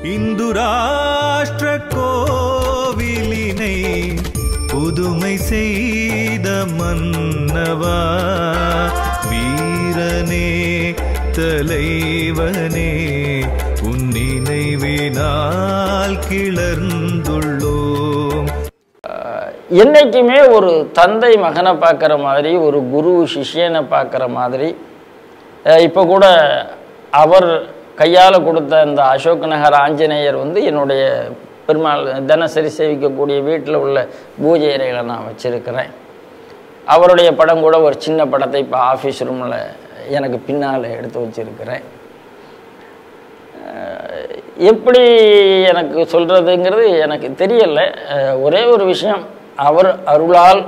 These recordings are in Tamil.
இந்து ராஷ்டிர கோவிலினை புதுமை செய்த மன்னவா வீரனே தலைவனே உன் நினைவினால் கிளர்ந்துள்ளோம் என்னைக்குமே ஒரு தந்தை மகனை பார்க்குற மாதிரி ஒரு குரு சிஷ்யனை பார்க்குற மாதிரி அஹ் இப்போ கூட அவர் கையால் கொடுத்த இந்த அசோக் நகர் ஆஞ்சநேயர் வந்து என்னுடைய பெருமாள் தினசரி சேவிக்கக்கூடிய வீட்டில் உள்ள பூஜை அறையில் நான் வச்சுருக்கிறேன் அவருடைய படம் கூட ஒரு சின்ன படத்தை இப்போ ஆஃபீஸ் ரூமில் எனக்கு பின்னால் எடுத்து வச்சுருக்கிறேன் எப்படி எனக்கு சொல்கிறதுங்கிறது எனக்கு தெரியல அஹ் ஒரே ஒரு விஷயம் அவர் அருளால்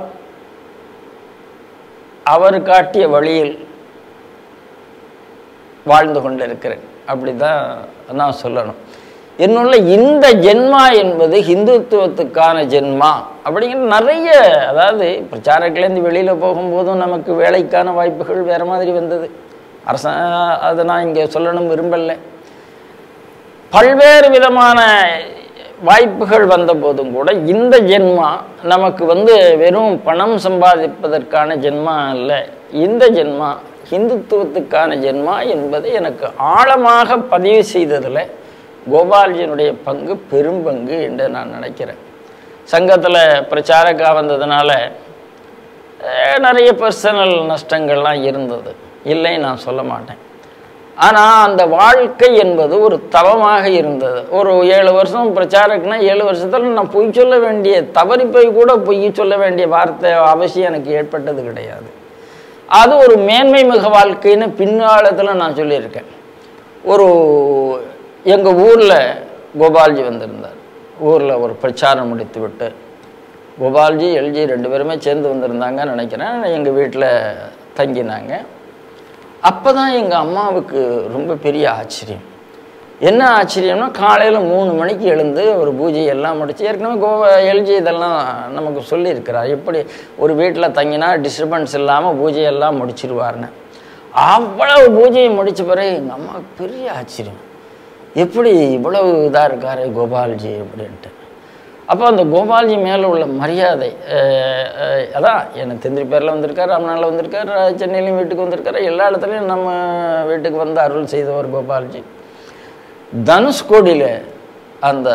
அவர் காட்டிய வழியில் வாழ்ந்து கொண்டிருக்கிறேன் அப்படி தான் நான் சொல்லணும் என்னுள்ள இந்த ஜென்மா என்பது ஹிந்துத்துவத்துக்கான ஜென்மா அப்படிங்கிற நிறைய அதாவது பிரச்சாரத்துலேருந்து வெளியில் போகும்போதும் நமக்கு வேலைக்கான வாய்ப்புகள் வேறு மாதிரி வந்தது அரச அதை நான் இங்கே சொல்லணும் விரும்பலை பல்வேறு விதமான வாய்ப்புகள் வந்த போதும் கூட இந்த ஜென்மா நமக்கு வந்து வெறும் பணம் சம்பாதிப்பதற்கான ஜென்மா அல்ல இந்த ஜென்மா ஹிந்துத்துவத்துக்கான ஜென்மா என்பதை எனக்கு ஆழமாக பதிவு செய்ததில் கோபால்ஜியினுடைய பங்கு பெரும்பங்கு என்று நான் நினைக்கிறேன் சங்கத்தில் பிரச்சாரக்கா வந்ததுனால அஹ், நிறைய பர்சனல் நஷ்டங்கள்லாம் இருந்தது இல்லை நான் சொல்ல மாட்டேன் ஆனால் அந்த வாழ்க்கை என்பது ஒரு தவமாக இருந்தது ஒரு ஏழு வருஷம் பிரச்சாரக்குனா ஏழு வருஷத்தில் நான் பொய் சொல்ல வேண்டிய தவறி போய் கூட பொய் சொல்ல வேண்டிய வார்த்தை அவசியம் எனக்கு ஏற்பட்டது கிடையாது அது ஒரு மேன்மை மிக வாழ்க்கைன்னு பின்னாளத்தில் நான் சொல்லியிருக்கேன் ஒரு எங்கள் ஊரில் கோபால்ஜி வந்திருந்தார் ஊரில் ஒரு பிரச்சாரம் முடித்து விட்டு கோபால்ஜி எல்ஜி ரெண்டு பேருமே சேர்ந்து வந்திருந்தாங்கன்னு நினைக்கிறேன் எங்கள் வீட்டில் தங்கினாங்க அப்போ தான் எங்கள் அம்மாவுக்கு ரொம்ப பெரிய ஆச்சரியம் என்ன ஆச்சரியம்னா காலையில் மூணு மணிக்கு எழுந்து ஒரு பூஜை எல்லாம் முடிச்சு ஏற்கனவே கோவா எல்ஜி இதெல்லாம் நமக்கு சொல்லியிருக்கிறார் எப்படி ஒரு வீட்டில் தங்கினா டிஸ்டர்பன்ஸ் இல்லாமல் பூஜையெல்லாம் முடிச்சிருவார்னு அவ்வளவு பூஜையை முடிச்ச பிறகு எங்கள் அம்மாவுக்கு பெரிய ஆச்சரியம் எப்படி இவ்வளவு இதாக இருக்காரு கோபால்ஜி அப்படின்ட்டு அப்போ அந்த கோபால்ஜி மேலே உள்ள மரியாதை அஹ், அஹ், அதான் எனக்கு தெந்திரி பேரில் வந்திருக்காரு ராமநாளில் வந்திருக்காரு சென்னையிலையும் வீட்டுக்கு வந்திருக்காரு எல்லா இடத்துலையும் நம்ம வீட்டுக்கு வந்து அருள் செய்தவர் கோபால்ஜி தனுஷ்கோடியில் அந்த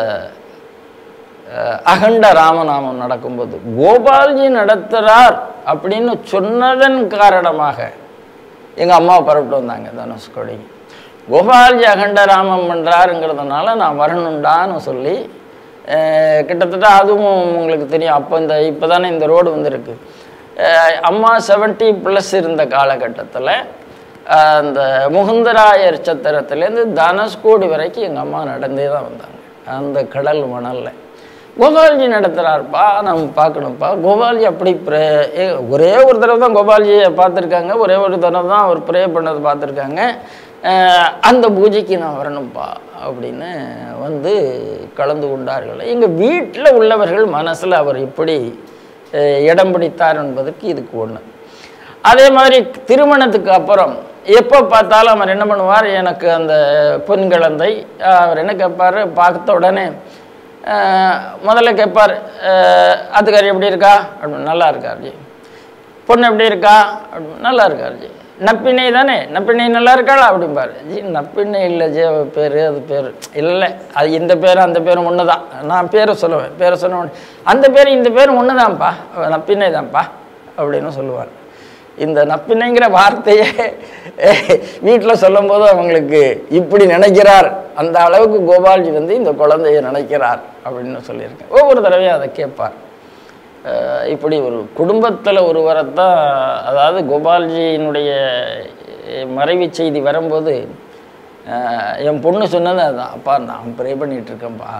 அஹ், அகண்ட ராமநாமம் நடக்கும்போது கோபால்ஜி நடத்துகிறார் அப்படின்னு சொன்னதன் காரணமாக எங்கள் அம்மாவை பரப்பிட்டு வந்தாங்க தனுஷ்கோடி கோபால்ஜி அகண்ட ராமம் பண்ணுறாருங்கிறதுனால நான் வரணுண்டான்னு சொல்லி அஹ், கிட்டத்தட்ட அதுவும் உங்களுக்கு தெரியும் அப்போ இந்த இப்போ தானே இந்த ரோடு வந்திருக்கு அஹ், அம்மா செவன்ட்டி ப்ளஸ் இருந்த காலகட்டத்தில் அந்த முகுந்தராயர் சத்திரத்துலேருந்து தனுஷ்கோடி வரைக்கும் எங்கள் அம்மா நடந்தே தான் வந்தாங்க அந்த கடல் மணலில் கோபால்ஜி நடத்துகிறாருப்பா நம்ம பார்க்கணும்ப்பா கோபால்ஜி அப்படி ப்ரே ஏ, ஒரே ஒரு தடவை தான் கோபால்ஜியை பார்த்துருக்காங்க ஒரே ஒரு தடவை தான் அவர் ப்ரே பண்ணது பார்த்துருக்காங்க அஹ், அந்த பூஜைக்கு நான் வரணும்ப்பா அப்படின்னு வந்து கலந்து கொண்டார்கள் எங்கள் வீட்டில் உள்ளவர்கள் மனசில் அவர் எப்படி அஹ், இடம் பிடித்தார் என்பதற்கு இதுக்கு ஒன்று அதே மாதிரி திருமணத்துக்கு அப்புறம் எப்போ பார்த்தாலும் அவர் என்ன பண்ணுவார் எனக்கு அந்த பொன் குழந்தை அஹ், அவர் என்ன கேட்பார் பார்த்த உடனே அஹ், முதல்ல கேட்பார் அஹ், அதுக்காரி எப்படி இருக்கா அப்படின்னு நல்லா இருக்கார் ஜி பொண்ணு எப்படி இருக்கா அப்படின்னு நல்லா இருக்கார் ஜி நப்பிணை தானே நப்பிணை நல்லா இருக்காளா அப்படிம்பாரு ஜி நப்பிணை இல்லை ஜி அவ பேர் அது பேர் இல்லை அது இந்த பேரும் அந்த பேரும் ஒன்று தான் நான் பேரை சொல்லுவேன் பேரை சொன்ன உடனே, அந்த பேர் இந்த பேரும் ஒன்று தான்ப்பா நப்பிணை தான்ப்பா அப்படின்னு சொல்லுவார் இந்த நப்பிணைங்கிற வார்த்தையே வீட்டில் சொல்லும்போது அவங்களுக்கு இப்படி நினைக்கிறார் அந்த அளவுக்கு கோபால்ஜி வந்து இந்த குழந்தைய நினைக்கிறார் அப்படின்னு சொல்லியிருக்கேன் ஒவ்வொரு தடவையும் அதை கேட்பார் அஹ் இப்படி ஒரு குடும்பத்தில் ஒருவரைத்தான் அதாவது கோபால்ஜியினுடைய மறைவு செய்தி வரும்போது அஹ் என் பொண்ணு சொன்னது அதுதான் அப்பா நான் ப்ரே பண்ணிட்டு இருக்கேன்ப்பா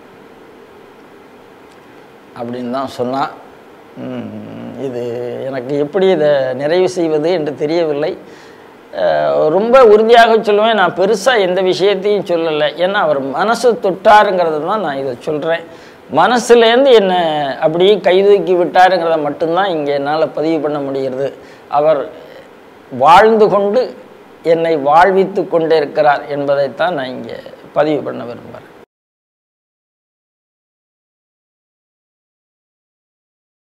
அப்படின்னு தான் சொன்னான் உம், இது எனக்கு எப்படி இதை நிறைவு செய்வது என்று தெரியவில்லை அஹ் ரொம்ப உறுதியாக சொல்லுவேன் நான் பெருசாக எந்த விஷயத்தையும் சொல்லலை ஏன்னா அவர் மனசு தொட்டாருங்கிறது தான் நான் இதை சொல்கிறேன் மனசுலேருந்து என்னை அப்படியே கைதூக்கி விட்டாருங்கிறத மட்டும்தான் இங்கே என்னால் பதிவு பண்ண முடிகிறது அவர் வாழ்ந்து கொண்டு என்னை வாழ்வித்து கொண்டே இருக்கிறார் என்பதைத்தான் நான் இங்கே பதிவு பண்ண விரும்புகிறேன்